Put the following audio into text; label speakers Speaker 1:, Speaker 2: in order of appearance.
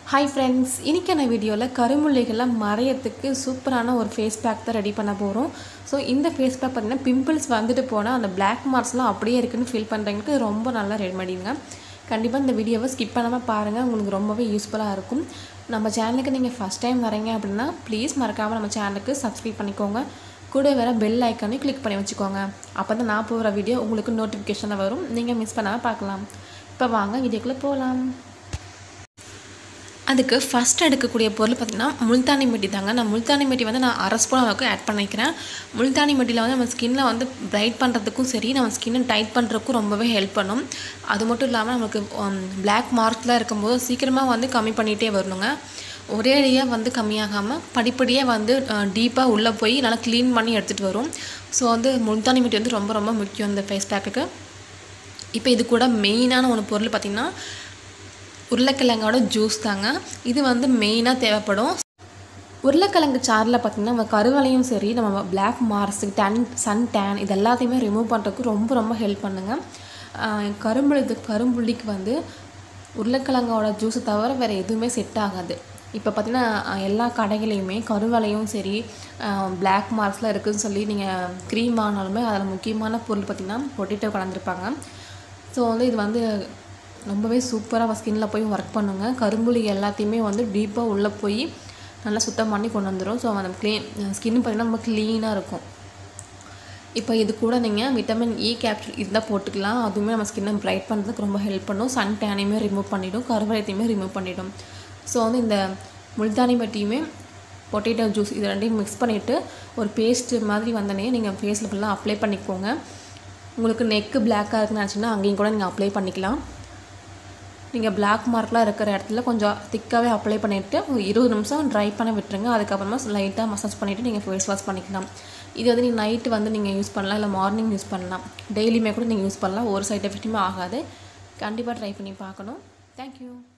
Speaker 1: hi friends இன்றைக்கான வீடியோவில் கருமுள்ளைகள்லாம் மறையத்துக்கு சூப்பரான ஒரு ஃபேஸ் பேக் தான் ரெடி பண்ண போகிறோம் ஸோ இந்த ஃபேஸ் பேக் பார்த்திங்கன்னா பிம்பிள்ஸ் வந்துட்டு போனால் அந்த பிளாக் மார்க்ஸ்லாம் அப்படியே இருக்குன்னு ஃபீல் பண்ணுறவங்களுக்கு ரொம்ப நல்லா ரெடிமேடிங்க கண்டிப்பாக இந்த வீடியோவை ஸ்கிப் பண்ணாமல் பாருங்கள் உங்களுக்கு ரொம்பவே யூஸ்ஃபுல்லாக இருக்கும் நம்ம சேனலுக்கு நீங்கள் ஃபஸ்ட் டைம் வரீங்க அப்படின்னா ப்ளீஸ் மறக்காமல் நம்ம சேனலுக்கு சப்ஸ்கிரைப் பண்ணிக்கோங்க கூட வேறு பெல் ஐக்கானையும் கிளிக் பண்ணி வச்சுக்கோங்க அப்போ தான் நான் போகிற வீடியோ உங்களுக்கு நோட்டிஃபிகேஷனில் வரும் நீங்கள் மிஸ் பண்ணாமல் பார்க்கலாம் இப்போ வாங்க வீடியோக்குள்ளே போகலாம் அதுக்கு ஃபஸ்ட் எடுக்கக்கூடிய பொருள் பார்த்திங்கன்னா முல்தானி மெட்டி தாங்க நான் முல்தானி மெட்டி வந்து நான் அரை ஸ்பூன் அளவுக்கு ஆட் பண்ணிக்கிறேன் முல்தானி மெட்டியில் வந்து நம்ம ஸ்கின்னை வந்து பிரைட் பண்ணுறதுக்கும் சரி நம்ம ஸ்கின்னை டைட் பண்ணுறதுக்கும் ரொம்பவே ஹெல்ப் பண்ணும் அது மட்டும் இல்லாமல் நமக்கு பிளாக் மார்க்லாம் இருக்கும்போது சீக்கிரமாக வந்து கம்மி பண்ணிகிட்டே வரணுங்க ஒரே அடியாக வந்து கம்மியாகாமல் படிப்படியாக வந்து டீப்பாக உள்ளே போய் நல்லா க்ளீன் பண்ணி எடுத்துகிட்டு வரும் ஸோ வந்து முல்தானி மெட்டி வந்து ரொம்ப ரொம்ப முக்கியம் இந்த ஃபேஸ் பேக்குக்கு இப்போ இது கூட மெயினான ஒன்று பொருள் பார்த்திங்கன்னா உருளைக்கிழங்கோட ஜூஸ் தாங்க இது வந்து மெயினாக தேவைப்படும் உருளைக்கிழங்கு சாறில் பார்த்திங்கன்னா நம்ம கருவலையும் சரி நம்ம black marks tan sun tan இது எல்லாத்தையுமே ரிமூவ் பண்ணுறதுக்கு ரொம்ப ரொம்ப ஹெல்ப் பண்ணுங்க கரும்புழுது கரும்புள்ளிக்கு வந்து உருளைக்கிழங்கோட ஜூஸை தவிர வேறு எதுவுமே செட் ஆகாது இப்போ பார்த்திங்கன்னா எல்லா கடைகளையுமே கருவலையும் சரி பிளாக் மார்க்ஸ்லாம் இருக்குதுன்னு சொல்லி நீங்கள் க்ரீம் ஆனாலுமே அதில் முக்கியமான பொருள் பார்த்திங்கன்னா பொட்டேட்டோ கலந்துருப்பாங்க ஸோ வந்து இது வந்து ரொம்பவே சூப்பராக ஸ்கின்னில் போய் ஒர்க் பண்ணுங்க கரும்புலி எல்லாத்தையுமே வந்து டீப்பாக உள்ளே போய் நல்லா சுத்தம் பண்ணி கொண்டு வந்துடும் ஸோ அந்த க்ளீன் ஸ்கின் பார்த்திங்கன்னா ரொம்ப க்ளீனாக இருக்கும் இப்போ இது கூட நீங்கள் விட்டமின் இ கேப்சூல் இருந்தால் போட்டுக்கலாம் அதுவுமே நம்ம ஸ்கின்னை ப்ரைட் பண்ணுறதுக்கு ரொம்ப ஹெல்ப் பண்ணும் சன் டேனையுமே ரிமூவ் பண்ணிவிடும் கருவளையத்தையுமே ரிமூவ் பண்ணிவிடும் ஸோ வந்து இந்த முல்தானி மட்டியுமே பொட்டேட்டோ ஜூஸ் இது ரெண்டையும் மிக்ஸ் பண்ணிவிட்டு ஒரு பேஸ்ட்டு மாதிரி வந்தோடனே நீங்கள் ஃபேஸில் ஃபுல்லாக அப்ளை பண்ணிக்கோங்க உங்களுக்கு நெக்கு பிளாக்காக இருக்குன்னு நினச்சிங்கன்னா அங்கேயும் கூட நீங்கள் அப்ளை பண்ணிக்கலாம் நீங்கள் பிளாக் மார்க்லாம் இருக்கிற இடத்துல கொஞ்சம் திக்காகவே அப்ளை பண்ணிவிட்டு ஒரு இருபது நிமிஷம் ட்ரை பண்ண விட்டுருங்க அதுக்கப்புறமா லைட்டாக மசாஜ் பண்ணிவிட்டு நீங்கள் ஃபேஸ் வாஷ் பண்ணிக்கலாம் இது வந்து நீங்கள் நைட்டு வந்து நீங்கள் யூஸ் பண்ணலாம் இல்லை மார்னிங் யூஸ் பண்ணலாம் டெய்லியுமே கூட நீங்கள் யூஸ் பண்ணலாம் ஒரு சைட் எஃபெக்ட்டுமே ஆகாது கண்டிப்பாக ட்ரை பண்ணி பார்க்கணும் தேங்க்யூ